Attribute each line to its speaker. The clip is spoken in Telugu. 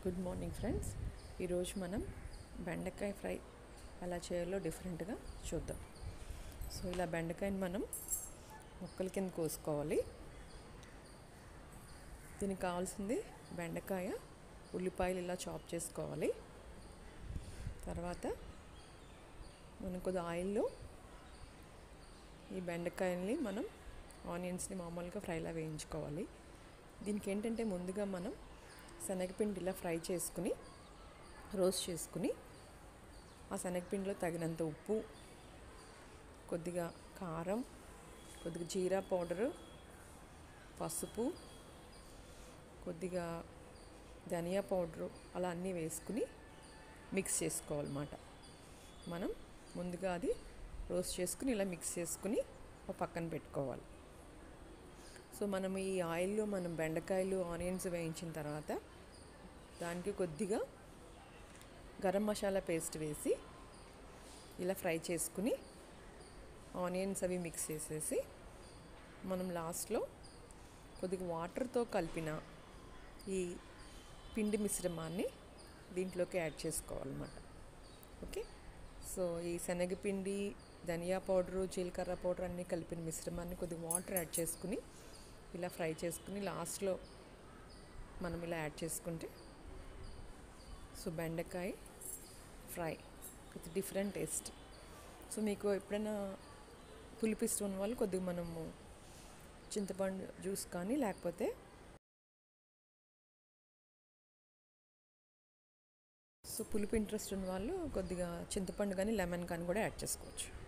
Speaker 1: గుడ్ మార్నింగ్ ఫ్రెండ్స్ ఈరోజు మనం బెండకాయ ఫ్రై ఎలా చేయాలో డిఫరెంట్గా చూద్దాం సో ఇలా బెండకాయని మనం ముక్కల కింద కోసుకోవాలి దీనికి కావాల్సింది బెండకాయ ఉల్లిపాయలు ఇలా చాప్ చేసుకోవాలి తర్వాత మనం కొద్ది ఆయిల్లో ఈ బెండకాయల్ని మనం ఆనియన్స్ని మామూలుగా ఫ్రైలా వేయించుకోవాలి దీనికి ఏంటంటే ముందుగా మనం శనగపిండి ఇలా ఫ్రై చేసుకుని రోస్ట్ చేసుకుని ఆ శనగపిండిలో తగినంత ఉప్పు కొద్దిగా కారం కొద్దిగా జీరా పౌడరు పసుపు కొద్దిగా ధనియా పౌడరు అలా అన్నీ వేసుకుని మిక్స్ చేసుకోవాలన్నమాట మనం ముందుగా అది రోస్ట్ చేసుకుని ఇలా మిక్స్ చేసుకుని ఒక పక్కన పెట్టుకోవాలి సో మనం ఈ ఆయిల్లో మనం బెండకాయలు ఆనియన్స్ వేయించిన తర్వాత దానికి కొద్దిగా గరం మసాలా పేస్ట్ వేసి ఇలా ఫ్రై చేసుకుని ఆనియన్స్ అవి మిక్స్ చేసేసి మనం లాస్ట్లో కొద్దిగా వాటర్తో కలిపిన ఈ పిండి మిశ్రమాన్ని దీంట్లోకి యాడ్ చేసుకోవాలన్నమాట ఓకే సో ఈ శనగపిండి ధనియా పౌడరు జీలకర్ర పౌడర్ అన్నీ కలిపిన మిశ్రమాన్ని కొద్దిగా వాటర్ యాడ్ చేసుకుని ఇలా ఫ్రై చేసుకుని లాస్ట్లో మనం ఇలా యాడ్ చేసుకుంటే సో బెండకాయ fry with different taste so మీకు ఎప్పుడైనా పులుపు ఇష్టం ఉన్న వాళ్ళు కొద్దిగా మనము చింతపండు జ్యూస్ కానీ లేకపోతే సో పులుపు ఇంట్రెస్ట్ ఉన్న వాళ్ళు కొద్దిగా చింతపండు కానీ లెమన్ కానీ కూడా యాడ్ చేసుకోవచ్చు